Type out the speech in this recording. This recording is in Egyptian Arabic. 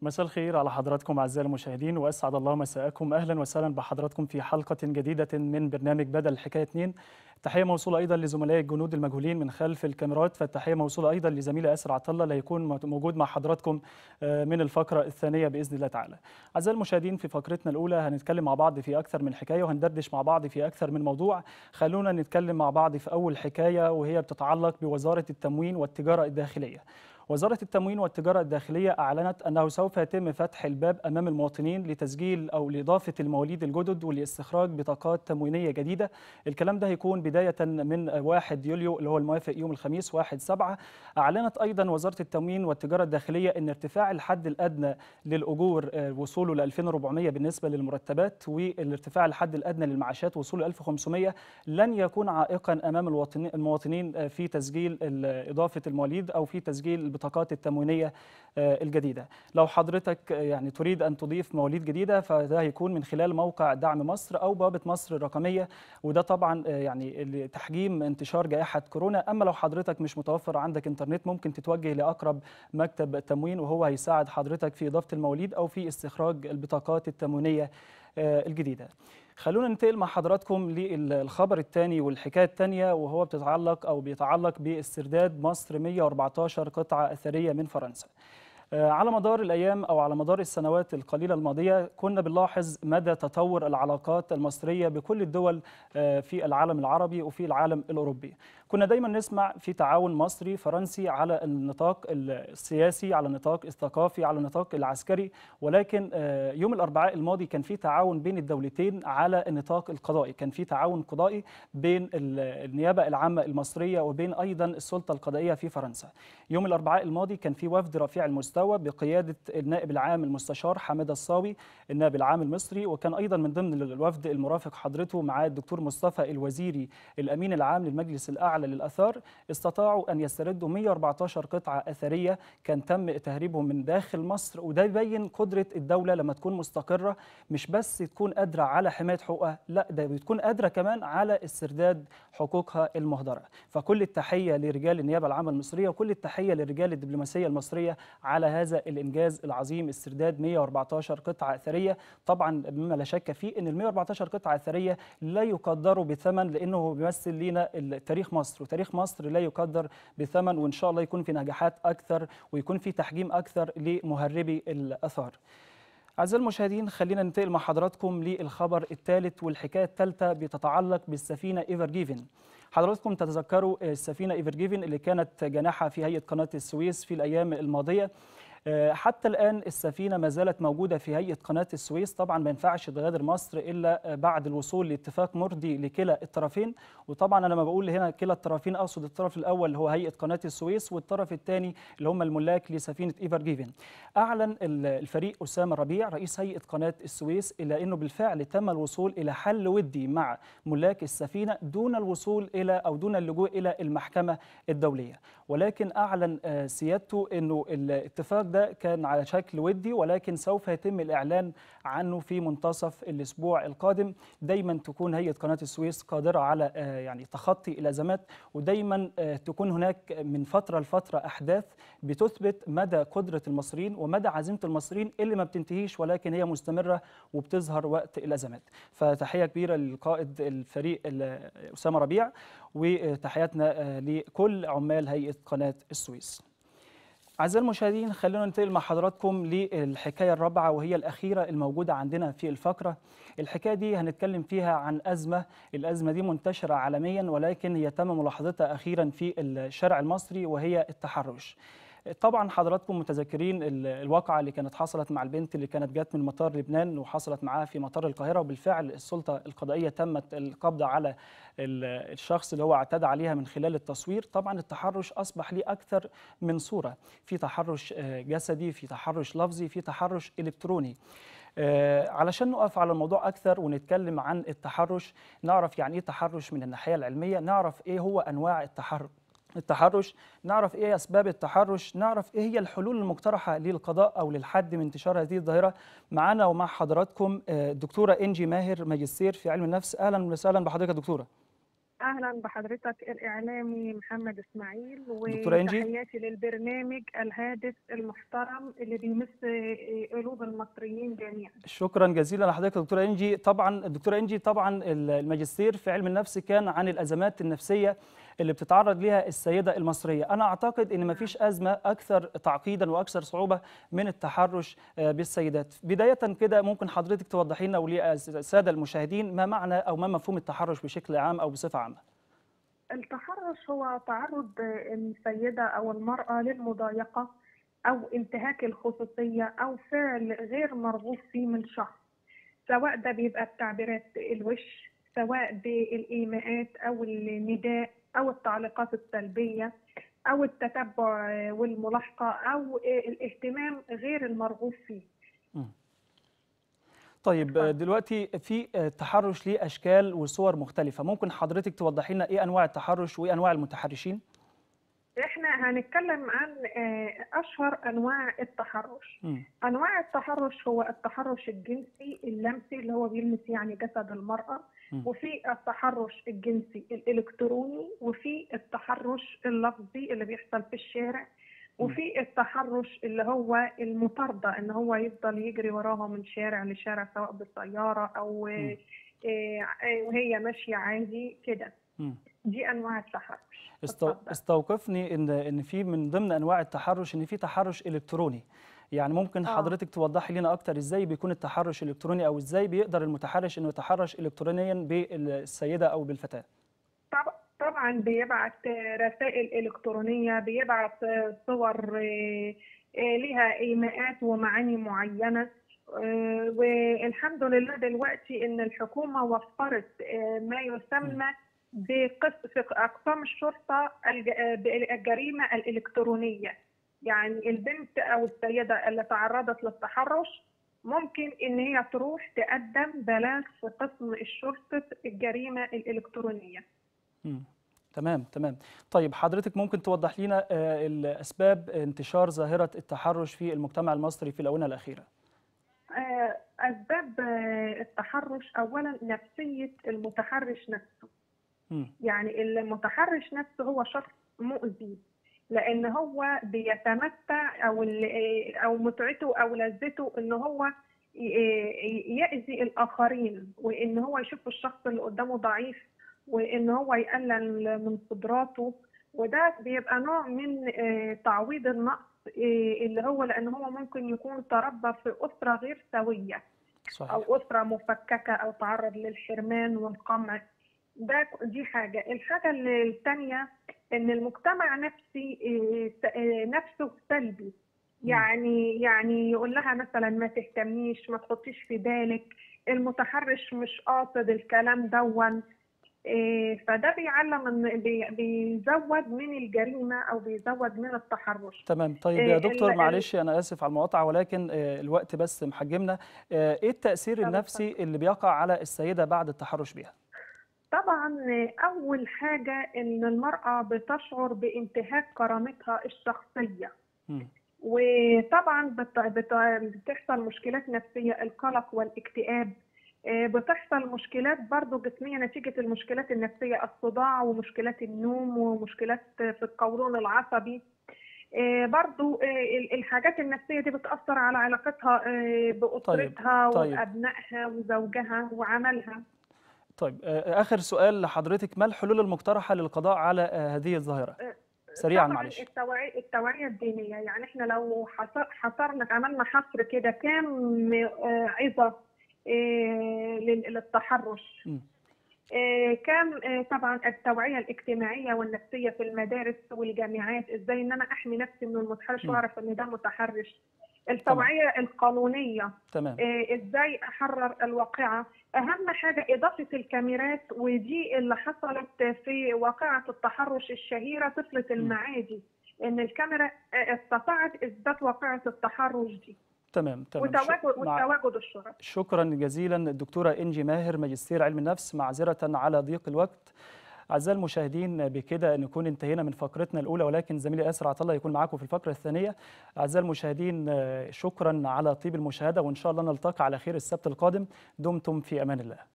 مساء الخير على حضراتكم أعزائي المشاهدين وأسعد الله مساءكم أهلا وسهلا بحضراتكم في حلقة جديدة من برنامج بدل الحكاية 2 تحية موصولة أيضا لزملائي الجنود المجهولين من خلف الكاميرات فالتحية موصولة أيضا لزميلي ياسر عطلة اللي هيكون موجود مع حضراتكم من الفقرة الثانية بإذن الله تعالى أعزائي المشاهدين في فقرتنا الأولى هنتكلم مع بعض في أكثر من حكاية وهندردش مع بعض في أكثر من موضوع خلونا نتكلم مع بعض في أول حكاية وهي بتتعلق بوزارة التموين والتجارة الداخلية وزارة التموين والتجارة الداخلية أعلنت أنه سوف يتم فتح الباب أمام المواطنين لتسجيل أو لإضافة المواليد الجدد ولاستخراج بطاقات تموينية جديدة الكلام ده هيكون بداية من 1 يوليو اللي هو الموافق يوم الخميس 1 7 أعلنت أيضا وزارة التموين والتجارة الداخلية أن ارتفاع الحد الأدنى للأجور وصوله ل 2400 بالنسبة للمرتبات والارتفاع الحد الأدنى للمعاشات وصوله 1500 لن يكون عائقا أمام المواطنين في تسجيل إضافة المواليد أو في تسجيل البطاقات التموينيه الجديده لو حضرتك يعني تريد ان تضيف مواليد جديده فده هيكون من خلال موقع دعم مصر او بوابه مصر الرقميه وده طبعا يعني لتحجيم انتشار جائحه كورونا اما لو حضرتك مش متوفر عندك انترنت ممكن تتوجه لاقرب مكتب تموين وهو هيساعد حضرتك في اضافه المواليد او في استخراج البطاقات التموينيه الجديده خلونا ننتقل مع حضراتكم للخبر الثاني والحكايه الثانيه وهو بتتعلق او بيتعلق باسترداد مصر 114 قطعه اثريه من فرنسا. على مدار الايام او على مدار السنوات القليله الماضيه كنا بنلاحظ مدى تطور العلاقات المصريه بكل الدول في العالم العربي وفي العالم الاوروبي. كنا دايما نسمع في تعاون مصري فرنسي على النطاق السياسي على النطاق الثقافي على النطاق العسكري ولكن يوم الاربعاء الماضي كان في تعاون بين الدولتين على النطاق القضائي كان في تعاون قضائي بين النيابه العامه المصريه وبين ايضا السلطه القضائيه في فرنسا يوم الاربعاء الماضي كان في وفد رفيع المستوى بقياده النائب العام المستشار حماده الصاوي النائب العام المصري وكان ايضا من ضمن الوفد المرافق حضرته معاه الدكتور مصطفى الوزيري الامين العام للمجلس الاعلى للآثار استطاعوا أن يستردوا 114 قطعة أثرية كان تم تهريبهم من داخل مصر وده يبين قدرة الدولة لما تكون مستقرة مش بس تكون قادرة على حماية حقوقها لا ده بتكون قادرة كمان على استرداد حقوقها المهدرة فكل التحية لرجال النيابة العامة المصرية وكل التحية لرجال الدبلوماسية المصرية على هذا الإنجاز العظيم استرداد 114 قطعة أثرية طبعا بما لا شك فيه أن ال 114 قطعة أثرية لا يقدروا بثمن لأنه بيمثل لنا تاريخ مصر مصر وتاريخ مصر لا يقدر بثمن وان شاء الله يكون في نجاحات اكثر ويكون في تحجيم اكثر لمهربي الاثار. أعزائي المشاهدين خلينا ننتقل مع حضراتكم للخبر الثالث والحكاية الثالثة بتتعلق بالسفينة إيفر جيفن. حضراتكم تتذكروا السفينة إيفر جيفن اللي كانت جناحها في هيئة قناة السويس في الأيام الماضية حتى الآن السفينة ما زالت موجودة في هيئة قناة السويس طبعا ما ينفعش تغادر مصر إلا بعد الوصول لاتفاق مرضي لكلا الطرفين وطبعا أنا ما بقول هنا كلا الطرفين أقصد الطرف الأول اللي هو هيئة قناة السويس والطرف الثاني اللي هم الملاك لسفينة إيفر جيفن أعلن الفريق أسامة ربيع رئيس هيئة قناة السويس إلى أنه بالفعل تم الوصول إلى حل ودي مع ملاك السفينة دون الوصول إلى أو دون اللجوء إلى المحكمة الدولية ولكن أعلن سيادته أنه الاتفاق ده كان على شكل ودي ولكن سوف يتم الإعلان عنه في منتصف الأسبوع القادم دايما تكون هيئة قناة السويس قادرة على يعني تخطي الأزمات ودايما تكون هناك من فترة لفترة أحداث بتثبت مدى قدرة المصريين ومدى عزيمة المصريين اللي ما بتنتهيش ولكن هي مستمرة وبتظهر وقت الأزمات فتحية كبيرة للقائد الفريق أسامة ربيع وتحياتنا لكل عمال هيئة قناة السويس أعزائي المشاهدين خلونا ننتقل مع حضراتكم للحكاية الرابعة وهي الأخيرة الموجودة عندنا في الفقرة الحكاية دي هنتكلم فيها عن أزمة الأزمة دي منتشرة عالميا ولكن هي تم ملاحظتها أخيرا في الشارع المصري وهي التحرش طبعا حضراتكم متذكرين الواقعة اللي كانت حصلت مع البنت اللي كانت جات من مطار لبنان وحصلت معاها في مطار القاهرة وبالفعل السلطة القضائية تمت القبض على الشخص اللي هو اعتدى عليها من خلال التصوير طبعا التحرش أصبح ليه أكثر من صورة في تحرش جسدي في تحرش لفظي في تحرش إلكتروني آه علشان نقف على الموضوع أكثر ونتكلم عن التحرش نعرف يعني إيه تحرش من الناحية العلمية نعرف إيه هو أنواع التحرش التحرش نعرف ايه اسباب التحرش نعرف ايه هي الحلول المقترحه للقضاء او للحد من انتشار هذه الظاهره معنا ومع حضراتكم الدكتوره انجي ماهر ماجستير في علم النفس اهلا وسهلا بحضرتك يا دكتوره اهلا بحضرتك الاعلامي محمد اسماعيل دكتورة إنجي. وتحياتي للبرنامج الهادف المحترم اللي بيمس قلوب المصريين جميعا شكرا جزيلا لحضرتك يا دكتوره انجي طبعا الدكتوره انجي طبعا الماجستير في علم النفس كان عن الازمات النفسيه اللي بتتعرض لها السيده المصريه انا اعتقد ان مفيش ازمه اكثر تعقيدا واكثر صعوبه من التحرش آه، بالسيدات بدايه كده ممكن حضرتك توضحي لنا وللساده المشاهدين ما معنى او ما مفهوم التحرش بشكل عام او بصفه عامه التحرش هو تعرض السيدة أو المرأة للمضايقة أو انتهاك الخصوصية أو فعل غير مرغوب فيه من شخص سواء ده بيبقى بتعبيرات الوش سواء بالإيماءات أو النداء أو التعليقات السلبية أو التتبع والملاحقة أو الاهتمام غير المرغوب فيه طيب آه، دلوقتي في آه، تحرش ليه اشكال وصور مختلفه ممكن حضرتك توضحي لنا ايه انواع التحرش وايه انواع المتحرشين احنا هنتكلم عن آه، اشهر انواع التحرش مم. انواع التحرش هو التحرش الجنسي اللمسي اللي هو بيلمس يعني جسد المرأة مم. وفي التحرش الجنسي الالكتروني وفي التحرش اللفظي اللي بيحصل في الشارع وفي التحرش اللي هو المطاردة ان هو يفضل يجري وراها من شارع لشارع سواء بالسيارة او آه، آه، وهي ماشية عادي كده مم. دي انواع التحرش استو... اتفضل. استوقفني ان ان في من ضمن انواع التحرش ان في تحرش الكتروني يعني ممكن آه. حضرتك توضحي لنا اكتر ازاي بيكون التحرش الالكتروني او ازاي بيقدر المتحرش انه يتحرش الكترونيا بالسيده او بالفتاه طب- طبعا بيبعت رسائل إلكترونية بيبعت صور آه، آه، ليها إيماءات ومعاني معينة آه، والحمد لله دلوقتي إن الحكومة وفرت آه، ما يسمى بقس- في أقسام الشرطة الج- آه، بالجريمة الإلكترونية يعني البنت أو السيدة اللي تعرضت للتحرش ممكن إن هي تروح تقدم بلاغ في قسم الشرطة الجريمة الإلكترونية مم. تمام تمام طيب حضرتك ممكن توضح لنا آه، الاسباب انتشار ظاهره التحرش في المجتمع المصري في الاونه الاخيره آه، أسباب آه، التحرش أولا نفسية المتحرش نفسه مم. يعني المتحرش نفسه هو شخص مؤذي لأن هو بيتمتع أو ال- أو متعته أو لذته إن هو ي- يأذي الآخرين وإن هو يشوف الشخص اللي قدامه ضعيف وإن هو يقلل من قدراته وده بيبقى نوع من آه، تعويض النقص آه، اللي هو لأن هو ممكن يكون تربى في أسرة غير سوية صحيح او اسره مفككه او تعرض للحرمان والقمع ده دي حاجه الحاجه الثانيه ان المجتمع نفسي إيه، س- إيه، نفسه سلبي يعني يعني يقول لها مثلا ما تهتميش ما تحطيش في بالك المتحرش مش قاصد الكلام دون إيه، فده بيعلم ان بي- بيزود من الجريمه او بيزود من التحرش تمام طيب آه، يا ال- دكتور ال- معلش انا اسف على المقاطعه ولكن آه، الوقت بس محجمنا آه، ايه التاثير طب النفسي اللي بيقع على السيده بعد التحرش بها طبعا أول حاجة إن المرأة بتشعر بانتهاك كرامتها الشخصية مم. وطبعا بت- بت- بتحصل مشكلات نفسية القلق والاكتئاب آه، بتحصل مشكلات برضو جسمية نتيجة المشكلات النفسية الصداع ومشكلات النوم ومشكلات في القولون العصبي آه، برضو آه، ال- الحاجات النفسية دي بتأثر على علاقتها آه، بأسرتها طيب. وأبنائها وزوجها وعملها طيب آه، اخر سؤال لحضرتك ما الحلول المقترحه للقضاء على آه، هذه الظاهره سريعا طبعا معلش التوعية التوعية الدينية يعني احنا لو حصر- حصرنا عملنا حصر كده كام آه، عظة آه، لل- للتحرش مم. آه، كام آه، طبعا التوعية الاجتماعية والنفسية في المدارس والجامعات ازاي ان انا احمي نفسي من المتحرش مم. واعرف ان ده متحرش التوعية القانونية تمام آه، ازاي احرر الواقعه اهم حاجه اضافه الكاميرات ودي اللي حصلت في واقعه التحرش الشهيره طفله المعادي ان الكاميرا آه، استطاعت اثبات واقعه التحرش دي تمام تمام وتواجد مع- وتواجد الشرطه شكرا جزيلا الدكتورة إنجي ماهر ماجستير علم النفس معذرة على ضيق الوقت أعزائي المشاهدين بكده نكون انتهينا من فقرتنا الأولى ولكن زميلي ياسر عطلة يكون معاكم في الفقرة الثانية أعزائي المشاهدين آه، شكرا على طيب المشاهدة وإن شاء الله نلتقي على خير السبت القادم دمتم في أمان الله